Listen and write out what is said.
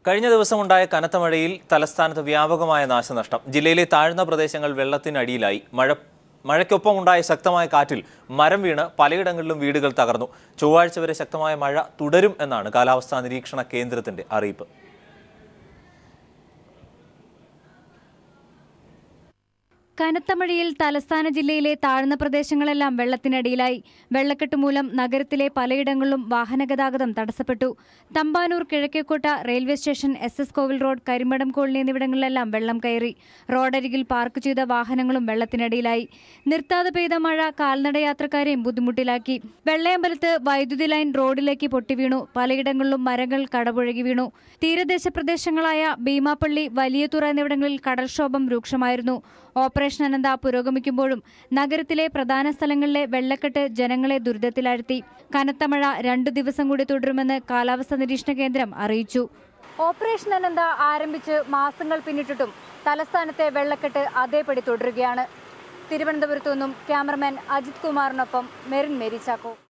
കഴിഞ്ഞ ദിവസമുണ്ടായ കനത്ത മഴയിൽ തലസ്ഥാനത്ത് വ്യാപകമായ നാശനഷ്ടം ജില്ലയിലെ താഴ്ന്ന പ്രദേശങ്ങൾ വെള്ളത്തിനടിയിലായി മഴ മഴയ്ക്കൊപ്പം ഉണ്ടായ ശക്തമായ കാറ്റിൽ മരം വീണ് പലയിടങ്ങളിലും വീടുകൾ തകർന്നു ചൊവ്വാഴ്ച വരെ ശക്തമായ മഴ തുടരും എന്നാണ് കാലാവസ്ഥാ നിരീക്ഷണ കേന്ദ്രത്തിന്റെ അറിയിപ്പ് കനത്ത മഴയിൽ തലസ്ഥാന ജില്ലയിലെ താഴ്ന്ന പ്രദേശങ്ങളെല്ലാം വെള്ളത്തിനടിയിലായി വെള്ളക്കെട്ട് മൂലം നഗരത്തിലെ പലയിടങ്ങളിലും വാഹനഗതാഗതം തടസ്സപ്പെട്ടു Thampanoor Kizhakkekotta railway station S S Kovil road Karimadam colony എന്നിവിടങ്ങളിലെല്ലാം വെള്ളം കയറി റോഡരികിൽ പാർക്ക് ചെയ്ത വാഹനങ്ങളും വെള്ളത്തിനടിയിലായി നിർത്താതെ പെയ്ത മഴ കാൽനടയാത്രക്കാരെയും ബുദ്ധിമുട്ടിലാക്കി വെള്ളയമ്പലത്ത് വൈദ്യുതി ലൈൻ റോഡിലേക്ക് പൊട്ടിവീണു പലയിടങ്ങളിലും മരങ്ങൾ കടപുഴകി വീണു തീരദേശ പ്രദേശങ്ങളായ ഭീമാപ്പള്ളി വലിയതുറ എന്നിവിടങ്ങളിൽ കടൽക്ഷോഭം രൂക്ഷമായിരുന്നു ഓപ്പറേഷൻ അനന്ത പുരോഗമിക്കുമ്പോഴും നഗരത്തിലെ പ്രധാന സ്ഥലങ്ങളിലെ വെള്ളക്കെട്ട് ജനങ്ങളെ ദുരിതത്തിലാഴ്ത്തി കനത്ത മഴ രണ്ടു ദിവസം കൂടി തുടരുമെന്ന് കാലാവസ്ഥാ നിരീക്ഷണ കേന്ദ്രം അറിയിച്ചു ഓപ്പറേഷൻ അനന്ത ആരംഭിച്ച് മാസങ്ങൾ പിന്നിട്ടിട്ടും തലസ്ഥാനത്തെ വെള്ളക്കെട്ട് അതേപടി തുടരുകയാണ് തിരുവനന്തപുരത്തു നിന്നും ക്യാമറമാൻ അജിത് കുമാറിനൊപ്പം മെറിൻ മേരി ചാക്കോ